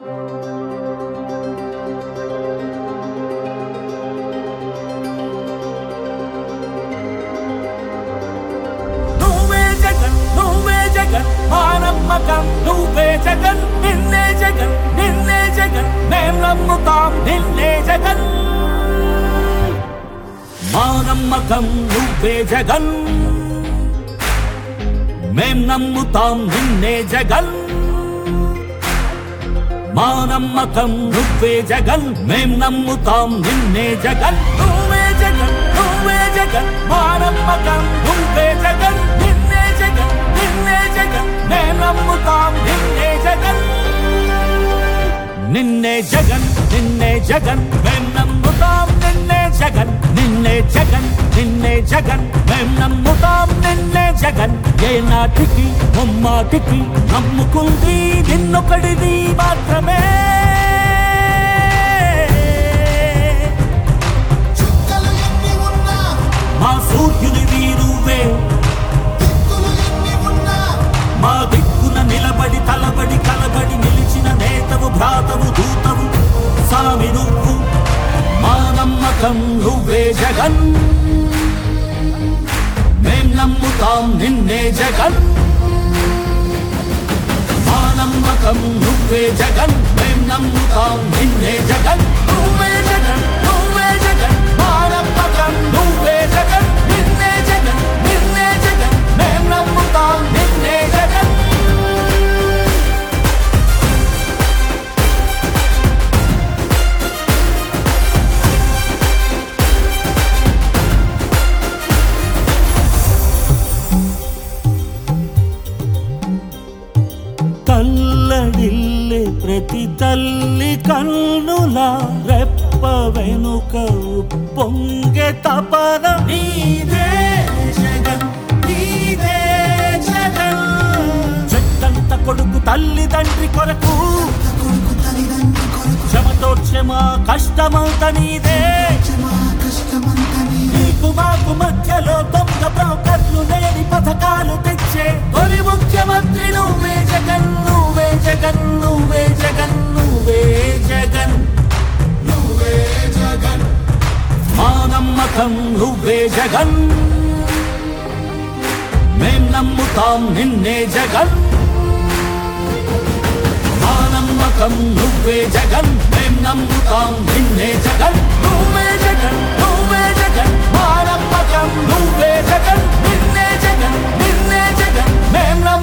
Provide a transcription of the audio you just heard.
నువ్వే జగన్ నువ్వే జగన్ మా నమ్మకం నువ్వే జగన్ నిన్నే జగన్ నిన్నే జగన్ మేం నమ్ముతాం నిన్నే జగన్ మా నమ్మకం నువ్వే జగన్ మేం నమ్ముతాం నిన్నే జగన్ మా నమ్మకం నువ్వే జగన్ మేం నమ్ముతాం నిన్నే జగన్ నువ్వే జగన్ నువ్వే జగన్ మా నమ్మకం నువ్వే జగన్ నిన్నే జగన్ నిన్నే జగన్ మేం నమ్ముతాం నిన్నే జగన్ నిన్నే జగన్ నిన్నే జగన్ మేం నమ్ముతాం నిన్నే జగన్ నిన్నే జగన్ నిన్నే జగన్ మేం నమ్ముతాం నిన్నే జగన్ ఏ నాటికి ముమ్మాటికి నమ్ముకుంది నిన్నొకడిది మాత్రమే చుక్కలు ఎన్ని ఉన్నా మా సూర్యుని వీరువే దిక్కులు ఎన్ని ఉన్నా మా దిక్కున నిలబడి తలబడి కలబడి నిలిచిన నేతవు భ్రాతవు దూతవు సామి నువ్వు మా నమ్మకం నువ్వే జగన్ మేం నమ్ముతాం నిన్నే జగన్ మా నమ్మకం నువ్వే జగన్ మేం నమ్ముతాం నిన్నే జగన్ నువ్వే జగన్ నువ్వే జగన్ మా నమ్మకం నువ్వే జగన్ నిన్నే జగన్ నిన్నే జగన్ మేం నమ్ముతాం నిన్నే జగన్ తల్లడిల్లే ప్రతి తల్లి కన్నుల రెప్ప వెనుక పొంగె తపన నీదే జగన్ నీదే జగన్ చెట్టంత కొడుకు తల్లి తండ్రి కొరకు కొడుకు తల్లిదండ్రి కొడుకు క్షమతో క్షమ కష్టమంత నీదే క్షమా కష్టమంత నీదే నీకు మాకు మధ్యలో దొంగ బ్రోకర్లు లేని పథకాలు తెచ్చే తొలి ముఖ్యమంత్రి నువ్వే జగన్ నువ్వే జగన్ నువ్వే జగన్ నువ్వే జగన్ నువ్వే జగన్ మా నమ్మకం నువ్వే జగన్ మేం నమ్ముతాం నిన్నే జగన్ మా నమ్మకం నువ్వే జగన్ మేం నమ్ముతాం నిన్నే జగన్ నువ్వే జగన్ నువ్వే జగన్ మా నమ్మకం నువ్వే జగన్ నిన్నే జగన్ నిన్నే జగన్ మేం నమ్ముతాం